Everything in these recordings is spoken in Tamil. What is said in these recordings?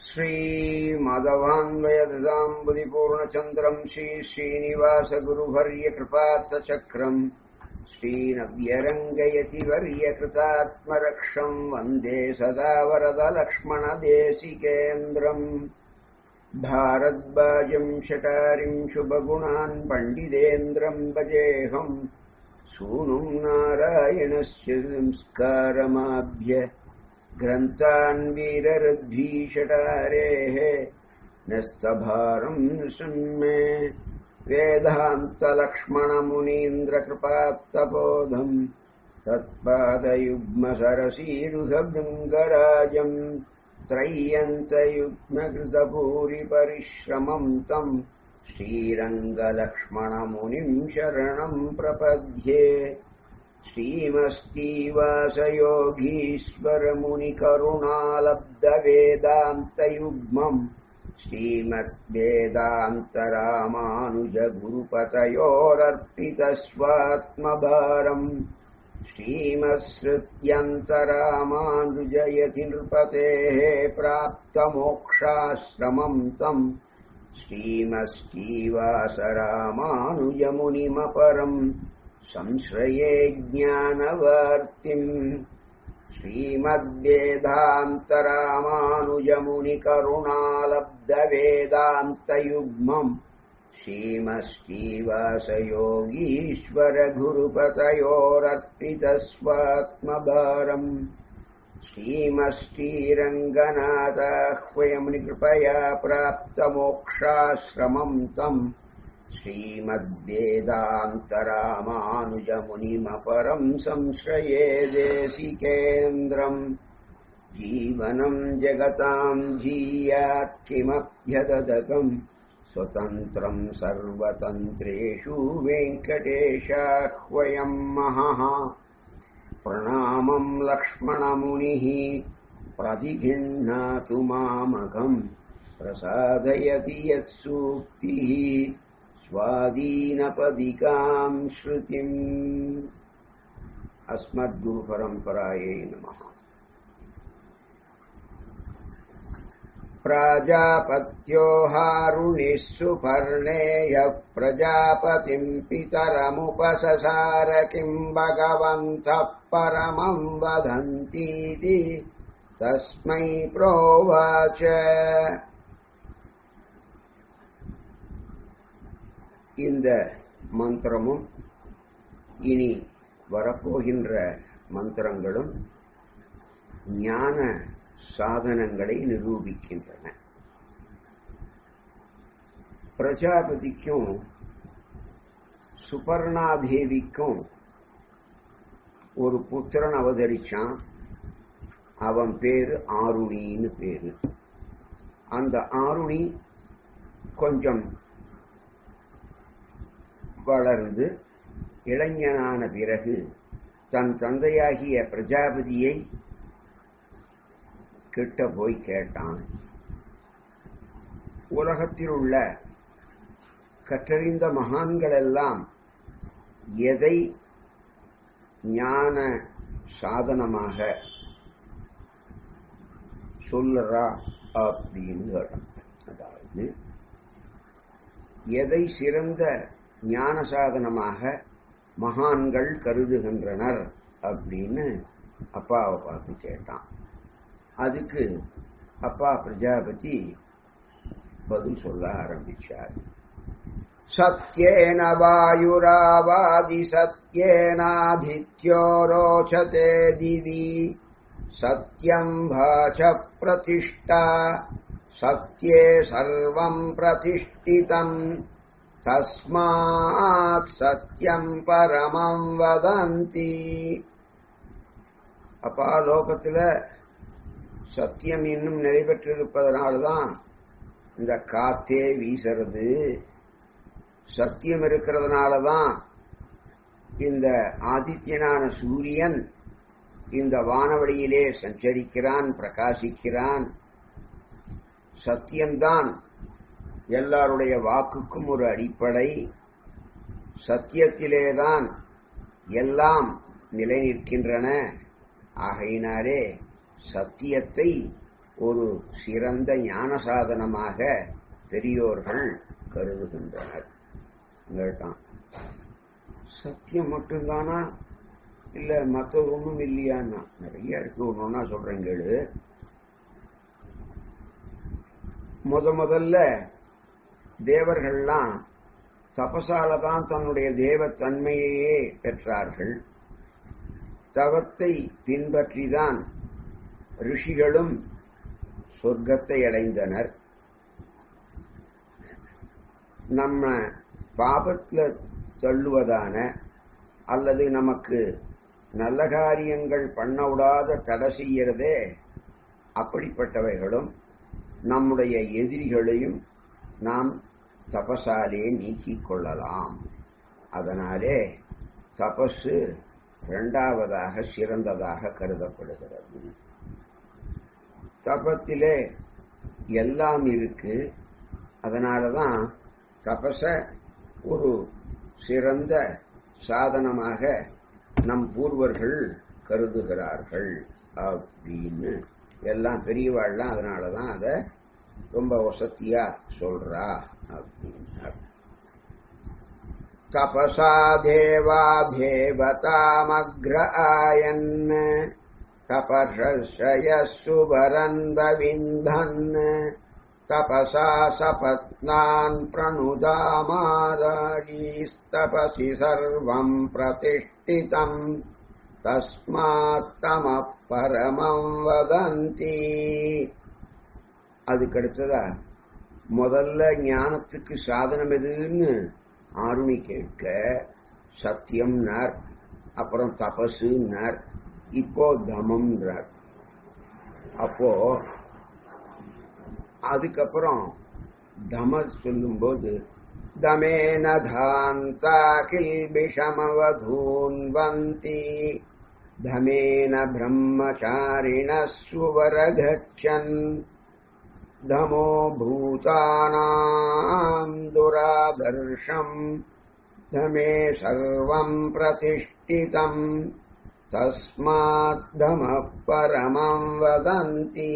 श्रीमाधवान्वयददाम्बुदिपूर्णचन्द्रम् श्रीश्रीनिवासगुरुवर्यकृपार्थचक्रम् श्रीनव्यरङ्गयति वर्यकृतात्मरक्षम् वन्दे सदा वरदलक्ष्मणदेशिकेन्द्रम् भारद्वाजम् शटारिम् शुभगुणान् पण्डितेन्द्रम् भजेऽहम् सूनुम् नारायणस्य संस्कारमाभ्य ग्रन्थान् वीररद्भीषटारेः न्यस्तभारम् नृशन्मे वेदान्तलक्ष्मणमुनीन्द्रकृपात्तबोधम् तत्पादयुग्मसरसीरुधभृङ्गराजम् त्रय्यन्तयुग्मकृतभूरिपरिश्रमम् तम् श्रीरङ्गलक्ष्मणमुनिम् शरणम् प्रपद्ये श्रीमस्तीवासयोगीश्वरमुनिकरुणालब्धवेदान्तयुग्मम् श्रीमद्वेदान्तरामानुजगुरुपतयोरर्पितस्वात्मभारम् श्रीमत्सृत्यन्तरामानुजयति नृपतेः प्राप्तमोक्षाश्रमम् तम् श्रीमस्तीवासरामानुजमुनिमपरम् संश्रये ज्ञानवर्तिम् श्रीमद्वेदान्तरामानुजमुनिकरुणालब्धवेदान्तयुग्मम् श्रीमश्रीवासयोगीश्वरगुरुपतयोरर्पितस्वात्मभारम् श्रीमश्रीरङ्गनाथाह्वयमुनिकृपया प्राप्तमोक्षाश्रमम् तम् श्रीमद्वेदान्तरामानुजमुनिमपरम् संश्रये देशिकेन्द्रम् जीवनम् जगताम् जीयात् किमभ्यदकम् स्वतन्त्रम् सर्वतन्त्रेषु वेङ्कटेशाह्वयम् महः प्रणामम् लक्ष्मणमुनिः प्रतिगृह्णातु मामकम् प्रसादयति यः सूक्तिः स्वादीनपदिकाम् श्रुतिम् अस्मद्गुरुपरम्परायै नमः प्राजापत्यो हारुणिः सुपर्णेयः प्रजापतिम् पितरमुपससार किम् भगवन्तः परमम् वदन्तीति तस्मै प्रोवाच இந்த மந்திரமும் இனி வரப்போகின்ற மந்திரங்களும் ஞான சாதனங்களை நிரூபிக்கின்றன பிரஜாபதிக்கும் சுபர்ணாதேவிக்கும் ஒரு புத்திரன் அவதரிச்சான் அவன் பேரு ஆருணின்னு பேரு அந்த ஆருணி கொஞ்சம் வளர்ந்து இளைஞனான பிறகு தன் தந்தையாகிய பிரஜாபதியை கிட்ட போய் கேட்டான் உலகத்தில் உள்ள கற்றறிந்த மகான்கள் எல்லாம் எதை ஞான சாதனமாக சொல்லுறா அப்படின்னு கேட்டான் அதாவது எதை சிறந்த ஞான சாதனமாக மகான்கள் கருதுகின்றனர் அப்படின்னு அப்பாவை பார்த்து கேட்டான் அதுக்கு அப்பா பிரஜாபதி பதில் சொல்ல ஆரம்பிச்சார் சத்யேன வாயுராவாதி சத்யேனாதித்யோ ரோச்சதே திவி சத்யம் வாச பிரதிஷ்டா சத்யே சர்வம் பிரதிஷ்டிதம் தஸ்மாத் சத்யம் பரமம் வதந்தி அப்பா லோகத்துல சத்தியம் இன்னும் நிறைவேற்றிருப்பதனால்தான் இந்த காத்தே வீசுறது சத்தியம் இருக்கிறதுனாலதான் இந்த ஆதித்யனான சூரியன் இந்த வானவழியிலே சஞ்சரிக்கிறான் பிரகாசிக்கிறான் சத்தியம்தான் எல்லாருடைய வாக்குக்கும் ஒரு அடிப்படை சத்தியத்திலேதான் எல்லாம் நிலை நிற்கின்றன ஆகையினாலே சத்தியத்தை ஒரு சிறந்த ஞான சாதனமாக பெரியோர்கள் கருதுகின்றனர் கேட்டான் சத்தியம் மட்டும்தானா இல்ல மற்றது ஒண்ணும் இல்லையான்னா நிறைய இருக்கு ஒண்ணு ஒன்னா சொல்றேன் கேளு முத முதல்ல தேவர்கள்லாம் தபசால தான் தன்னுடைய தேவத்தன்மையையே பெற்றார்கள் தவத்தை பின்பற்றிதான் ரிஷிகளும் சொர்க்கத்தை அடைந்தனர் நம்ம பாபத்துல தள்ளுவதான அல்லது நமக்கு நல்ல காரியங்கள் பண்ண விடாத தடை செய்யறதே அப்படிப்பட்டவைகளும் நம்முடைய எதிரிகளையும் நாம் தபசாலே நீக்கிக் கொள்ளலாம் அதனாலே தபசு இரண்டாவதாக சிறந்ததாக கருதப்படுகிறது தபத்திலே எல்லாம் இருக்கு அதனாலதான் தபச ஒரு சிறந்த சாதனமாக நம் பூர்வர்கள் கருதுகிறார்கள் அப்படின்னு எல்லாம் பெரியவாள்லாம் அதனாலதான் அத ரொம்ப வசத்தியா சொல்றா அப்படின்னார் தபசா தேவா தேவதாமக்ர ஆயன் தபர்ஷய சுபரன் பவிந்தன் तपसा सपत्नान् प्रणुदामादारीस्तपसि सर्वम् प्रतिष्ठितम् तस्मात्तमः பரமம் வதந்தி அதுக்கு அடுத்ததா முதல்ல ஞானத்துக்கு சாதனம் எதுன்னு ஆருணி கேட்க சத்தியம்னார் அப்புறம் தபசுன்னார் இப்போ தமம்ன்றார் அப்போ அதுக்கப்புறம் தம சொல்லும்போது தமேன தாந்தா கில்பிஷமவதூன் வந்தி தமேன பிரம்மச்சாரிண சுவரகச்சன் தமோ பூதானாம் துராதர்ஷம் தமே சர்வம் பிரதிஷ்டிதம் தஸ்மாத் தம பரமம் வதந்தி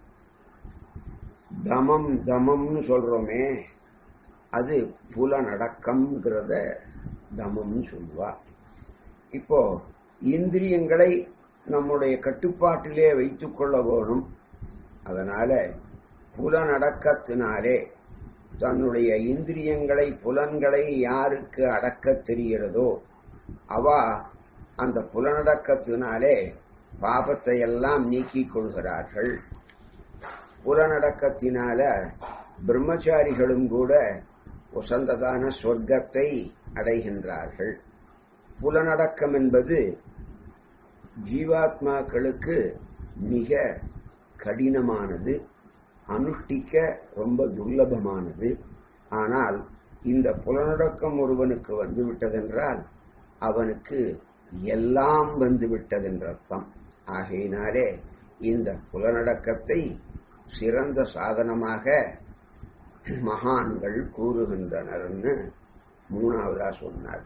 தமம் தமம்னு சொல்றோமே அது புலனடக்கம்ங்கிறத தமம்னு சொல்லுவா இப்போ இந்திரியங்களை நம்முடைய கட்டுப்பாட்டிலே வைத்துக் கொள்ள வேணும் அதனால புலனடக்கத்தினாலே தன்னுடைய இந்திரியங்களை புலன்களை யாருக்கு அடக்க தெரிகிறதோ அவ அந்த புலனடக்கத்தினாலே பாபத்தை எல்லாம் நீக்கிக் கொள்கிறார்கள் புலனடக்கத்தினால பிரம்மச்சாரிகளும் கூட உசந்ததான சொர்க்கத்தை அடைகின்றார்கள் புலனடக்கம் என்பது ஜீவாத்மாக்களுக்கு மிக கடினமானது அனுஷ்டிக்க ரொம்ப துர்லபமானது ஆனால் இந்த புலனடக்கம் ஒருவனுக்கு வந்துவிட்டதென்றால் அவனுக்கு எல்லாம் வந்துவிட்டதென்ற அர்த்தம் ஆகையினாலே இந்த புலனடக்கத்தை சிறந்த சாதனமாக மகான்கள் கூறுகின்றனர்னு மூணாவதா சொன்னார்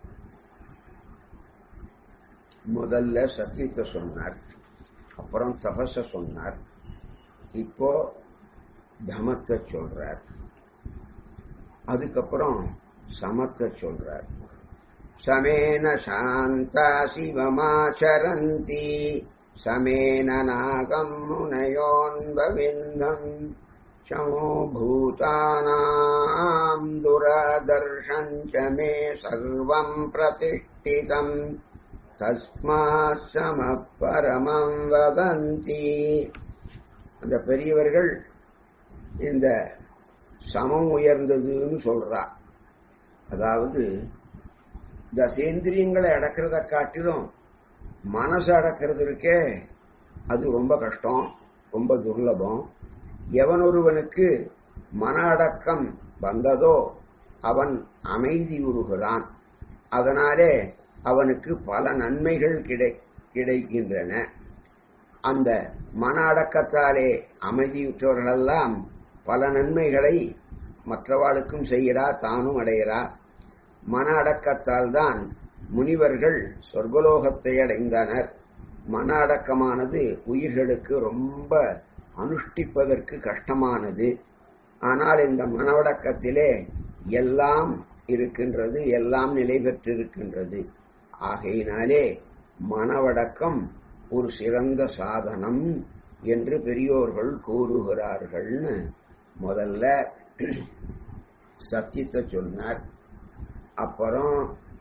முதல்ல சத்தியத்தை சொன்னார் அப்புறம் தபச சொன்னார் இப்போ தமத்தை சொல்றார் அதுக்கப்புறம் சமத்தை சொல்றார் சமேன சாந்தா சிவமாச்சரந்தி சமேன நாகம் முனையோன்பவிந்தம் சமோ பூதானாம் துராதர்ஷம் ச மே சர்வம் பிரதிஷ்டிதம் தஸ்மாத் சம பரமம் வதந்தி அந்த பெரியவர்கள் இந்த சமம் உயர்ந்ததுன்னு சொல்றா அதாவது தசேந்திரியங்களை அடக்கிறத காட்டிலும் மனசு அடக்கிறது இருக்கே அது ரொம்ப கஷ்டம் ரொம்ப துர்லபம் எவன் ஒருவனுக்கு மன அடக்கம் வந்ததோ அவன் அமைதி உறுகிறான் அதனாலே அவனுக்கு பல நன்மைகள் கிடை கிடைக்கின்றன அந்த மன அடக்கத்தாலே அமைதியுற்றவர்களெல்லாம் பல நன்மைகளை மற்றவாளுக்கும் செய்கிறா தானும் அடைகிறா மன அடக்கத்தால் தான் முனிவர்கள் சொர்க்கலோகத்தை அடைந்தனர் மன அடக்கமானது உயிர்களுக்கு ரொம்ப அனுஷ்டிப்பதற்கு கஷ்டமானது ஆனால் இந்த மனவடக்கத்திலே எல்லாம் இருக்கின்றது எல்லாம் நிலை பெற்றிருக்கின்றது ஆகையினாலே மனவடக்கம் ஒரு சிறந்த சாதனம் என்று பெரியோர்கள் கூறுகிறார்கள்னு முதல்ல சத்தியத்தை சொன்னார் அப்புறம்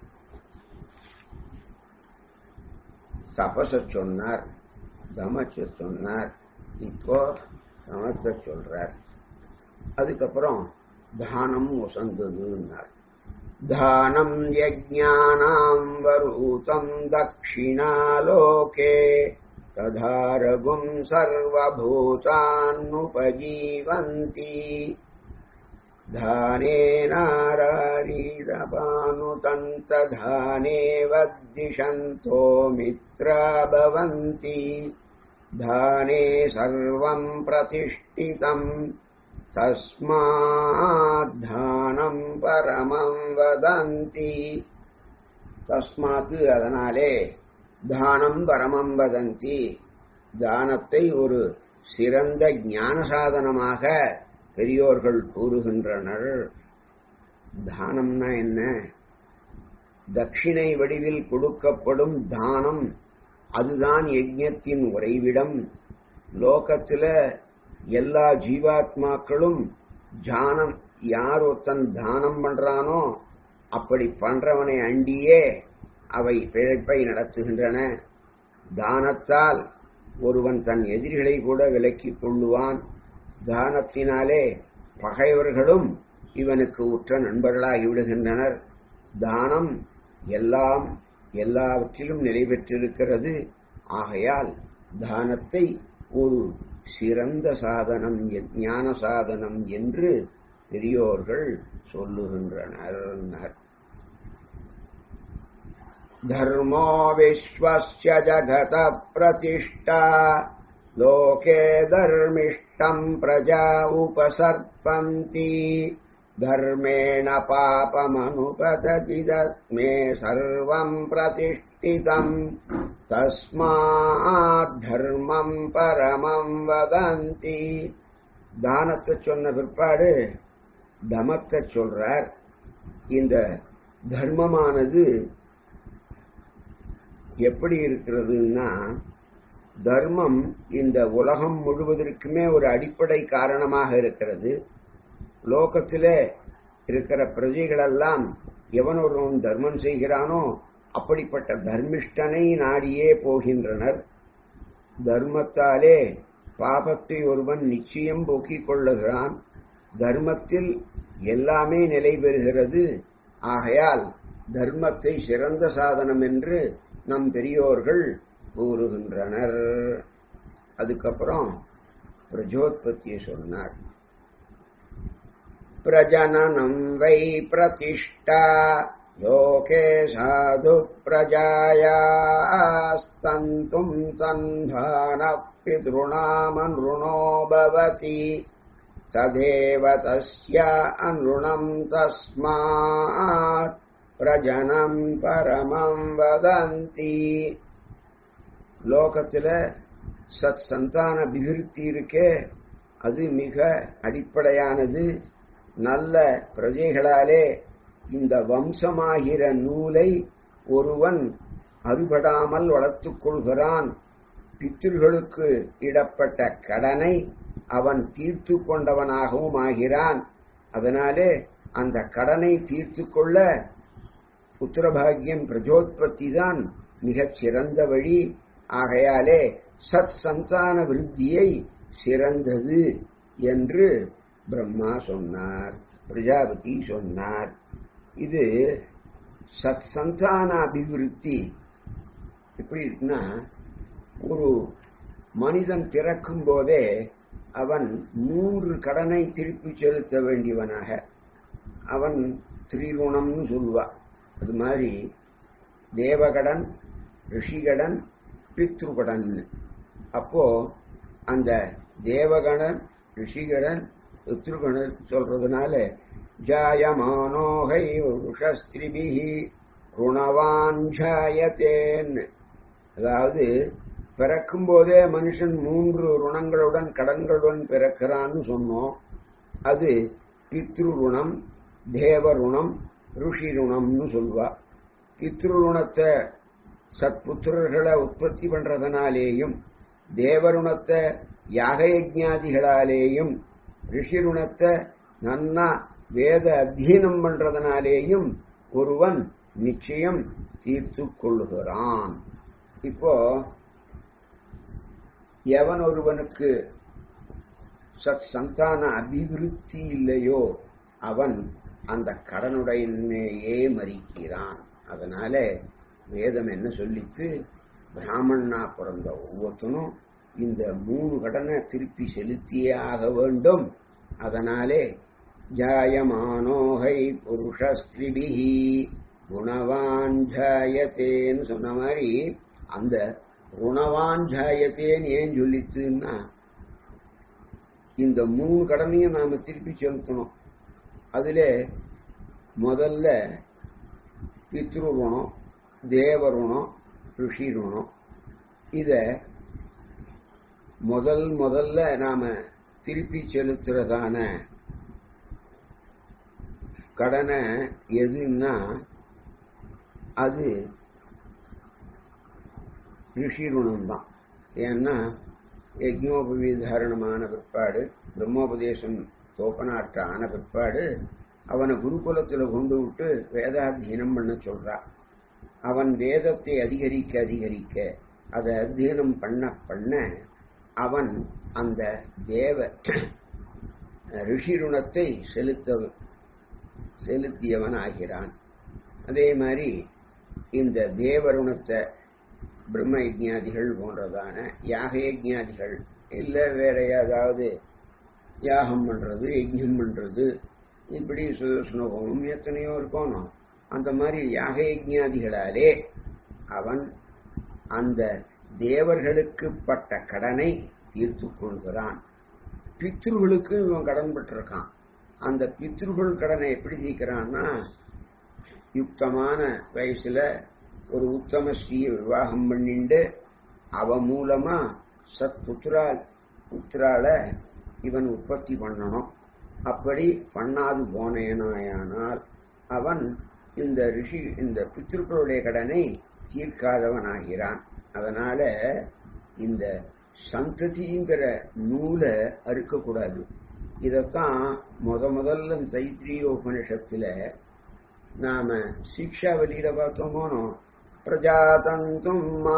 தபச சொன்னார் தமச்ச சொன்னார் இப்போ சமத்தை சொல்றார் அதுக்கப்புறம் தானம் வசந்ததுன்னார் தானம் யஜானாம் வரூதம் தட்சிணாலோகே ததாரகும் சர்வபூதான்னுபஜீவந்தி धानेनारारीरपानुतन्तधानेवद्दिशन्तो मित्रा भवन्ति धाने सर्वम् प्रतिष्ठितम् தஸ்மாத்தானம் பரமம் வதந்தி தஸ்மாத்து அதனாலே தானம் பரமம் வதந்தி தானத்தை ஒரு சிறந்த ஞான சாதனமாக பெரியோர்கள் கூறுகின்றனர் தானம்னா என்ன தட்சிணை வடிவில் கொடுக்கப்படும் தானம் அதுதான் யஜ்ஞத்தின் உறைவிடம் லோகத்துல எல்லா ஜீவாத்மாக்களும் தானம் யார் ஒருத்தன் தானம் பண்றானோ அப்படி பண்றவனை அண்டியே அவை பிழைப்பை நடத்துகின்றன தானத்தால் ஒருவன் தன் எதிரிகளை கூட விலக்கிக் கொள்ளுவான் தானத்தினாலே பகைவர்களும் இவனுக்கு உற்ற நண்பர்களாகி விடுகின்றனர் தானம் எல்லாம் எல்லாவற்றிலும் நிலை பெற்றிருக்கிறது ஆகையால் தானத்தை ஒரு சிறந்த சாதனம் ஞான சாதனம் என்று பெரியோர்கள் சொல்லுகின்றனர் धर्मो विश्वस्य जगत प्रतिष्ठा लोके धर्मिष्टम् प्रजा उपसर्पन्ति धर्मेण पापमनुपतति तस्मे सर्वम् प्रतिष्ठितम् தஸ்மாத்தர்மம் பரமம் வதந்தி தானத்தை சொன்ன பிற்பாடு தமத்தை சொல்றார் இந்த தர்மமானது எப்படி இருக்கிறதுன்னா தர்மம் இந்த உலகம் முழுவதற்குமே ஒரு அடிப்படை காரணமாக இருக்கிறது லோகத்தில இருக்கிற பிரஜைகளெல்லாம் எவன் ஒருவன் தர்மம் செய்கிறானோ அப்படிப்பட்ட தர்மிஷ்டனை நாடியே போகின்றனர் தர்மத்தாலே பாபத்தை ஒருவன் நிச்சயம் போக்கிக் கொள்ளுகிறான் தர்மத்தில் எல்லாமே நிலை பெறுகிறது ஆகையால் தர்மத்தை சிறந்த சாதனம் என்று நம் பெரியோர்கள் கூறுகின்றனர் அதுக்கப்புறம் பிரஜோத்பத்தியை சொன்னார் பிரஜனனம் வை பிரதிஷ்டா लोके साधु प्रजायास्तन्तुम् तन्धानः पितॄणामनृणो भवति तदेव तस्य अनृणम् तस्मात् பிரஜனம் பரமம் வதந்தி லோகத்துல சத் சந்தான அபிவிருத்தி இருக்கே அது மிக அடிப்படையானது நல்ல பிரஜைகளாலே இந்த வம்சமாகிற நூலை ஒருவன் அறுபடாமல் வளர்த்துக் கொள்கிறான் பித்திர்களுக்கு இடப்பட்ட கடனை அவன் தீர்த்து கொண்டவனாகவும் ஆகிறான் அதனாலே அந்த கடனை தீர்த்து கொள்ள புத்திரபாகியம் பிரஜோத்பத்தி தான் மிகச் சிறந்த வழி ஆகையாலே சத் சந்தான விருத்தியை சிறந்தது என்று பிரம்மா சொன்னார் பிரஜாபதி சொன்னார் இது சத் சந்தான அபிவிருத்தி எப்படி இருக்குன்னா ஒரு மனிதன் பிறக்கும் போதே அவன் மூன்று கடனை திருப்பி செலுத்த வேண்டியவனாக அவன் திரிகுணம்னு சொல்லுவா அது மாதிரி தேவகடன் ரிஷிகடன் பித்ருகடன் அப்போ அந்த தேவகணன் ரிஷிகடன் பித்ருகணன் சொல்றதுனால ஜாயமானோகை ருஷஸ்திரிபிஹி ருணவான் ஜாயத்தேன்னு அதாவது பிறக்கும் போதே மனுஷன் மூன்று ருணங்களுடன் கடன்களுடன் பிறக்கிறான்னு சொன்னோம் அது பித்ரு ருணம் தேவ ருணம் ருஷி ருணம்னு சொல்வா பித்ரு ருணத்தை சத்புத்திரர்களை உற்பத்தி பண்றதுனாலேயும் தேவருணத்தை யாகயஜாதிகளாலேயும் ரிஷிருணத்தை நன்னா வேத அத்தியனம் பண்றதுனாலேயும் ஒருவன் நிச்சயம் தீர்த்து கொள்ளுகிறான் இப்போ எவன் ஒருவனுக்கு சத் சந்தான அபிவிருத்தி இல்லையோ அவன் அந்த கடனுடையனையே மறிக்கிறான் அதனால வேதம் என்ன சொல்லித்து பிராமணனா பிறந்த ஒவ்வொருத்தனும் இந்த மூணு கடனை திருப்பி செலுத்தியே ஆக வேண்டும் அதனாலே ஜாயமானோகை புருஷஸ்திரிபிஹி குணவான் ஜாயத்தேன்னு சொன்ன மாதிரி அந்த குணவான் ஜாயத்தேன்னு ஏன் சொல்லித்துன்னா இந்த மூணு கடனையும் நாம திருப்பி செலுத்தணும் அதுல முதல்ல பித்ரு ருணம் தேவ ருணம் ரிஷி ருணம் இத முதல் முதல்ல நாம திருப்பி செலுத்துறதான கடனை எதுன்னா அது ரிஷி ருணம் தான் ஏன்னா யஜ்னோபவீதாரணமான பிற்பாடு பிரம்மோபதேசம் தோப்பனாற்ற ஆன பிற்பாடு அவனை குருகுலத்துல கொண்டு விட்டு வேதாத்தியனம் பண்ண சொல்றா அவன் வேதத்தை அதிகரிக்க அதிகரிக்க அதை அத்தியனம் பண்ண பண்ண அவன் அந்த தேவ ரிஷிருணத்தை செலுத்த செலுத்தியவன் ஆகிறான் அதே மாதிரி இந்த தேவருணத்தை பிரம்ம யஜ்ஞாதிகள் போன்றதான யாக யஜ்ஞாதிகள் இல்ல வேற ஏதாவது யாகம் பண்றது யஜ்யம் பண்றது இப்படி சுதர்சன ஹோமம் எத்தனையோ இருக்கணும் அந்த மாதிரி யாக யஜ்ஞாதிகளாலே அவன் அந்த தேவர்களுக்கு பட்ட கடனை தீர்த்து கொள்கிறான் பித்ருகளுக்கு இவன் கடன் பெற்றிருக்கான் அந்த பித்ருகள் கடனை எப்படி தீர்க்கிறான்னா யுக்தமான வயசுல ஒரு உத்தம ஸ்ரீயை விவாகம் பண்ணிண்டு அவ மூலமா சத் புத்திரா புத்திரால இவன் உற்பத்தி பண்ணணும் அப்படி பண்ணாது போனேனாயானால் அவன் இந்த ரிஷி இந்த பித்திருக்களுடைய கடனை தீர்க்காதவன் ஆகிறான் அதனால இந்த சந்ததிங்கிற நூலை அறுக்கக்கூடாது இதத்தான் முத முதல்ல தைத்திரிய உபனிஷத்துல நாம சிக்ஷாவலியில பார்த்தோமோனோ பிரஜாதந்தும் மா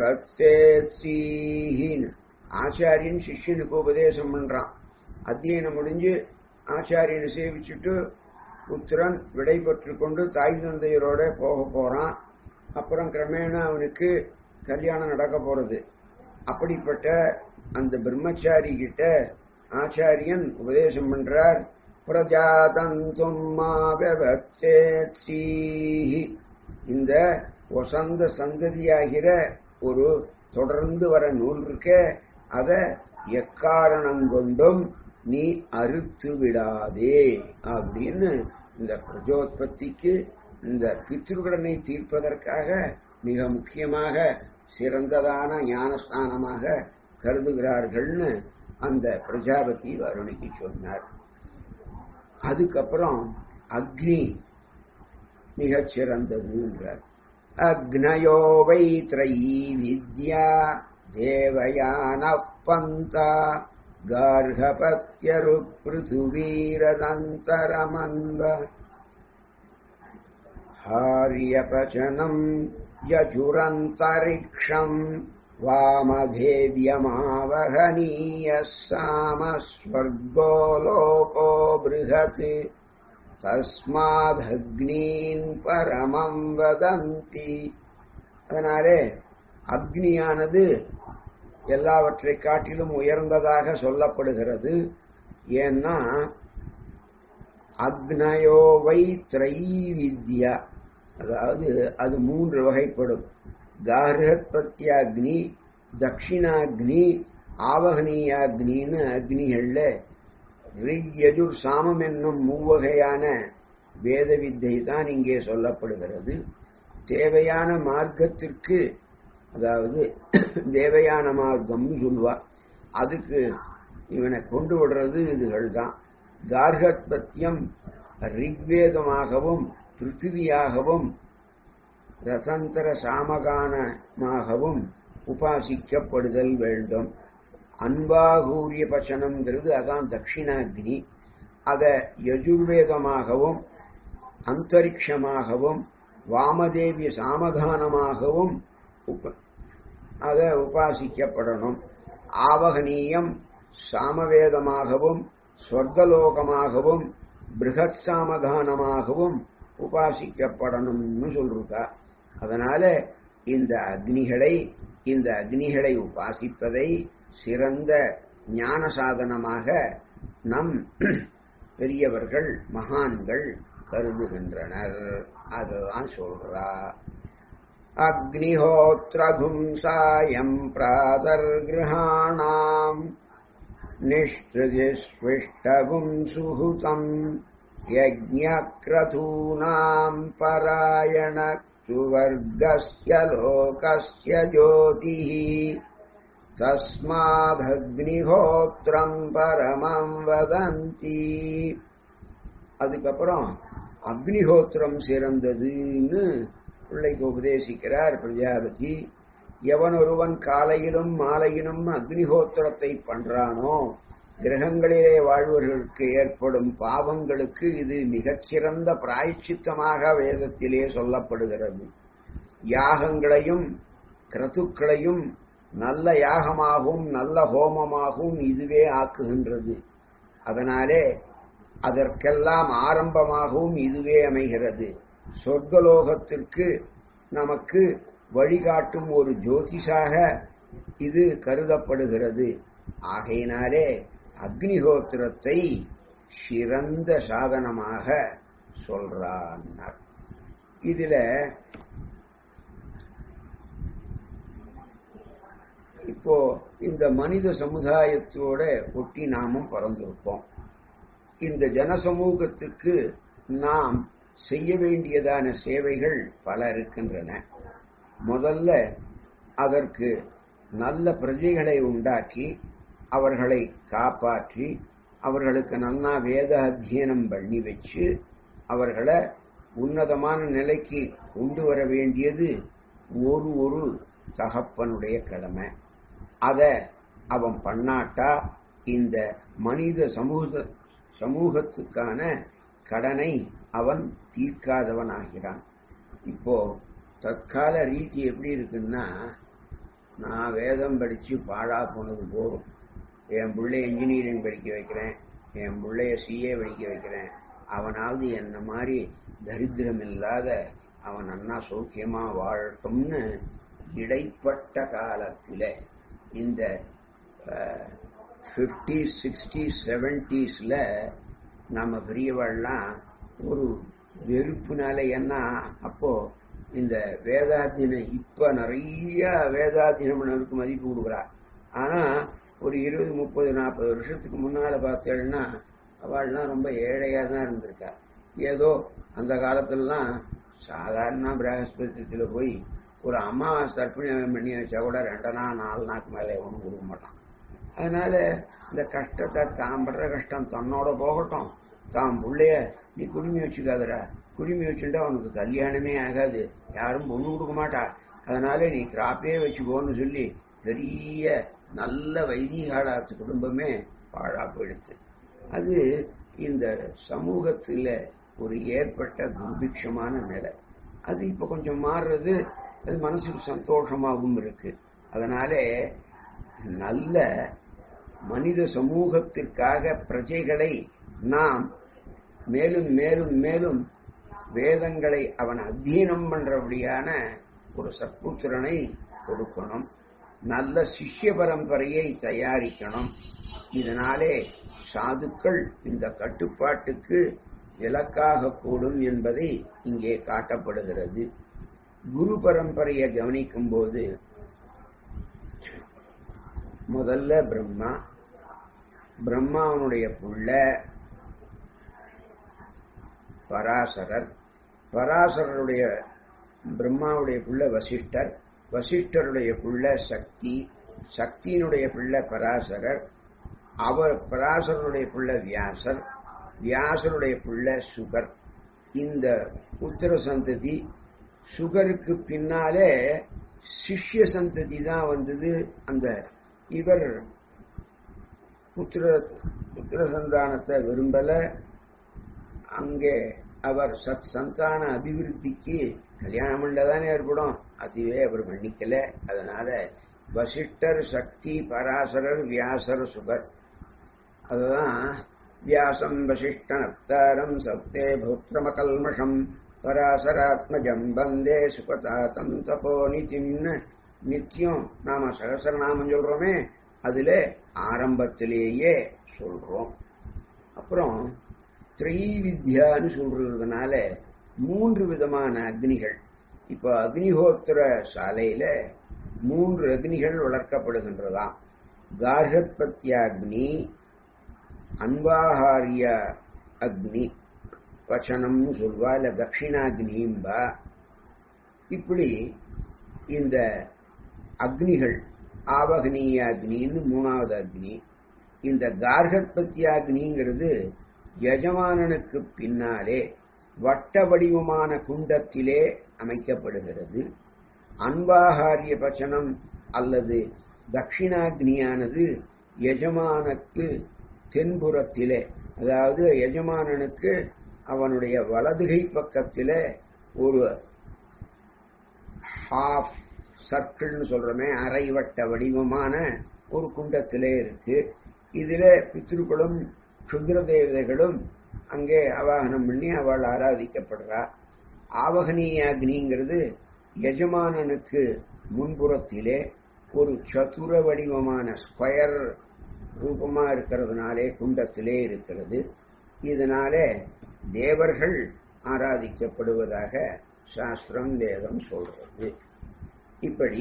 விவத்சேத்ஸீஹின்னு ஆச்சாரியன் சிஷ்யனுக்கு உபதேசம் பண்றான் அத்தியனம் முடிஞ்சு ஆச்சாரியனை சேவிச்சுட்டு புத்திரன் விடை பெற்று கொண்டு தாய் தந்தையரோட போக போறான் அப்புறம் கிரமேண அவனுக்கு கல்யாணம் நடக்க போறது அப்படிப்பட்ட அந்த பிரம்மச்சாரி கிட்ட ஆச்சாரியன் உபதேசம் பண்றார் பிரஜாதந்தும் மா விவத்சேத்ஸீஹி இந்த வசந்த சந்ததியாகிற ஒரு தொடர்ந்து வர நூல் இருக்க அத எக்காரணம் கொண்டும் நீ அறுத்து விடாதே அப்படின்னு இந்த பிரஜோத்பத்திக்கு இந்த பித்ருக்கடனை தீர்ப்பதற்காக மிக முக்கியமாக சிறந்ததான ஞானஸ்தானமாக கருதுகிறார்கள்னு அந்த பிரஜாபதி வருணிக்கு சொன்னார் அதுக்கப்புறம் அக்னி மிகச் சிறந்ததுன்றார் அக்னயோ வைத்ரயீ வித்யா தேவயான பந்தா கார்கபத்யரு பிருதுவீரதந்தரமன்வ ஹாரியபச்சனம் யஜுரந்தரிக்ஷம் वामधेव्यमावहनीय सामस्वर्गो लोको बृहत् தஸ்மாதக்னீன் பரமம் வதந்தி அதனாலே அக்னியானது எல்லாவற்றை காட்டிலும் உயர்ந்ததாக சொல்லப்படுகிறது ஏன்னா அக்னயோ வை திரை வித்யா அதாவது அது மூன்று வகைப்படும் கார்கத்பத்தியாக்னி தட்சிணாக்னி ஆவகனீயாக்னின்னு அக்னிகள்ல ரிக் யஜுர் சாமம் என்னும் மூவகையான வேத வித்தை தான் இங்கே சொல்லப்படுகிறது தேவையான மார்க்கத்திற்கு அதாவது தேவயான மார்க்கம்னு சொல்லுவா அதுக்கு இவனை கொண்டு விடுறது இதுகள் தான் கார்கத்பத்தியம் ரிக்வேதமாகவும் பிருத்திவியாகவும் ரசந்தர சாமகானமாகவும் உபாசிக்கப்படுதல் வேண்டும் அன்பாகூரிய பச்சனம்ங்கிறது அதான் தட்சிணாக்னி அத யஜுர்வேதமாகவும் அந்தரிக்ஷமாகவும் வாமதேவி சாமகானமாகவும் உப அத உபாசிக்கப்படணும் ஆவகனீயம் சாமவேதமாகவும் சொர்க்கலோகமாகவும் பிருகத் சாமகானமாகவும் உபாசிக்கப்படணும்னு சொல்றா அதனால இந்த அக்னிகளை இந்த அக்னிகளை உபாசிப்பதை சிறந்த ஞான சாதனமாக நம் பெரியவர்கள் மகான்கள் கருதுகின்றனர் அதுதான் சொல்றா அக்னிஹோத்ரகும் சாயம் பிராதர்கிருஹாணாம் நிஷ்டிஸ்விஷ்டகும் சுஹுதம் यज्ञक्रतूनाम् परायण सुवर्गस्य लोकस्य ज्योतिः தஸ்மாதக்னிஹோத்திரம் பரமம் வதந்தி அதுக்கப்புறம் அக்னிஹோத்திரம் சிறந்ததுன்னு பிள்ளைக்கு உபதேசிக்கிறார் பிரஜாபதி எவன் ஒருவன் காலையிலும் மாலையிலும் அக்னிஹோத்திரத்தை பண்றானோ கிரகங்களிலே வாழ்வர்களுக்கு ஏற்படும் பாவங்களுக்கு இது மிகச்சிறந்த பிராயச்சித்தமாக வேதத்திலே சொல்லப்படுகிறது யாகங்களையும் கிரதுக்களையும் நல்ல யாகமாகவும் நல்ல ஹோமமாகவும் இதுவே ஆக்குகின்றது அதனாலே அதற்கெல்லாம் ஆரம்பமாகவும் இதுவே அமைகிறது சொர்க்கலோகத்திற்கு நமக்கு வழிகாட்டும் ஒரு ஜோதிஷாக இது கருதப்படுகிறது ஆகையினாலே அக்னிஹோத்திரத்தை சிறந்த சாதனமாக சொல்றார் இதுல இப்போ இந்த மனித சமுதாயத்தோட ஒட்டி நாமும் பறந்திருப்போம் இந்த ஜனசமூகத்துக்கு நாம் செய்ய வேண்டியதான சேவைகள் பல இருக்கின்றன முதல்ல அதற்கு நல்ல பிரஜைகளை உண்டாக்கி அவர்களை காப்பாற்றி அவர்களுக்கு நன்னா வேத அத்தியனம் பண்ணி வச்சு அவர்களை உன்னதமான நிலைக்கு கொண்டு வர வேண்டியது ஒரு ஒரு தகப்பனுடைய கடமை அத அவன் பண்ணாட்டா இந்த மனித சமூக சமூகத்துக்கான கடனை அவன் தீர்க்காதவன் ஆகிறான் இப்போ தற்கால ரீதி எப்படி இருக்குன்னா நான் வேதம் படிச்சு பாழா போனது போதும் என் பிள்ளைய இன்ஜினியரிங் படிக்க வைக்கிறேன் என் பிள்ளைய சிஏ படிக்க வைக்கிறேன் அவனாவது என்ன மாதிரி தரித்திரம் இல்லாத அவன் அண்ணா சௌக்கியமா வாழட்டும்னு இடைப்பட்ட காலத்துல இந்த ஃபிஃப்டிஸ் சிக்ஸ்டீஸ் செவன்டீஸ்ல நம்ம பெரியவாள்லாம் ஒரு வெறுப்புனால என்ன அப்போ இந்த வேதாத்தியனம் இப்ப நிறைய வேதாத்தியனம்னருக்கு மதிப்பு கொடுக்குறா ஆனா ஒரு இருபது முப்பது நாற்பது வருஷத்துக்கு முன்னால பார்த்தேன்னா அவள்லாம் ரொம்ப ஏழையா தான் இருந்திருக்கா ஏதோ அந்த காலத்துலலாம் சாதாரண பிரகஸ்பத்தியத்துல போய் ஒரு அம்மா தர்ப்பணி பண்ணி வச்சா கூட ரெண்டனா நாலு நாக்கு மேலே ஒன்றும் கொடுக்க மாட்டான் அதனால இந்த கஷ்டத்தை தான் படுற கஷ்டம் தன்னோட போகட்டும் தான் பிள்ளைய நீ குடுமி வச்சுக்காதடா குடுமி வச்சுட்டா உனக்கு கல்யாணமே ஆகாது யாரும் பொண்ணு கொடுக்க மாட்டா அதனால நீ கிராப்பே வச்சுக்கோன்னு சொல்லி பெரிய நல்ல வைதிகாலாத்து குடும்பமே பாழா போயிடுது அது இந்த சமூகத்துல ஒரு ஏற்பட்ட துர்பிக்ஷமான நிலை அது இப்ப கொஞ்சம் மாறுறது அது மனசுக்கு சந்தோஷமாகவும் இருக்கு அதனாலே நல்ல மனித சமூகத்திற்காக பிரஜைகளை நாம் மேலும் மேலும் மேலும் வேதங்களை அவன் அத்தியனம் பண்றபடியான ஒரு சத்புத்திரனை கொடுக்கணும் நல்ல சிஷ்ய பரம்பரையை தயாரிக்கணும் இதனாலே சாதுக்கள் இந்த கட்டுப்பாட்டுக்கு இலக்காக கூடும் என்பதை இங்கே காட்டப்படுகிறது குரு பரம்பரையை கவனிக்கும் போது முதல்ல பிரம்மா பிரம்மாவனுடைய புள்ள பராசரர் பராசரருடைய பிரம்மாவுடைய புள்ள வசிஷ்டர் வசிஷ்டருடைய பிள்ளை சக்தி சக்தியினுடைய பிள்ளை பராசரர் அவர் பராசரனுடைய பிள்ளை வியாசர் வியாசருடைய பிள்ளை சுகர் இந்த உத்தர சந்ததி சுகருக்கு பின்னாலே சிஷ்ய சந்ததி தான் வந்தது அந்த இவர் புத்திர புத்திர சந்தானத்தை விரும்பல அங்கே அவர் சத் சந்தான அபிவிருத்திக்கு கல்யாணம் பண்ணதானே ஏற்படும் அதுவே அவர் மன்னிக்கல அதனால வசிஷ்டர் சக்தி பராசரர் வியாசர் சுகர் அதுதான் வியாசம் வசிஷ்ட நப்தாரம் சப்தே புத்திரமகல்மஷம் பராசராத்மஜம் வந்தே சுகதாத்தம் தபோநிதிம்னு நித்தியம் நாம சகசரநாமம் சொல்றோமே அதுல ஆரம்பத்திலேயே சொல்றோம் அப்புறம் திரைவித்யான்னு சொல்றதுனால மூன்று விதமான அக்னிகள் இப்போ அக்னிஹோத்திர சாலையில மூன்று அக்னிகள் வளர்க்கப்படுகின்றதாம் கார்கத்பத்யாக்னி அன்வாஹாரிய அக்னி வச்சனம்னு சொல்வா இல்ல தட்சிணாக்னிம்பா இப்படி இந்த அக்னிகள் ஆவகனீய அக்னின்னு மூணாவது அக்னி இந்த கார்கத்பத்யாக்னிங்கிறது எஜமானனுக்கு பின்னாலே வட்ட வடிவமான குண்டத்திலே அமைக்கப்படுகிறது அன்பாகாரிய பச்சனம் அல்லது தட்சிணாக்னியானது எஜமானுக்கு தென்புறத்திலே அதாவது எஜமானனுக்கு அவனுடைய வலதுகை பக்கத்திலே ஒரு ஹாஃப் சர்க்கிள்னு சொல்றோமே அரைவட்ட வடிவமான ஒரு குண்டத்திலே இருக்கு இதுல பித்ருக்களும் சுத்திர தேவதைகளும் அங்கே அவாகனம் பண்ணி அவள் ஆராதிக்கப்படுறா ஆவகனீய அக்னிங்கிறது எஜமானனுக்கு முன்புறத்திலே ஒரு சதுர வடிவமான ஸ்கொயர் ரூபமா இருக்கிறதுனாலே குண்டத்திலே இருக்கிறது இதனாலே தேவர்கள் ஆராதிக்கப்படுவதாக சாஸ்திரம் வேதம் சொல்றது இப்படி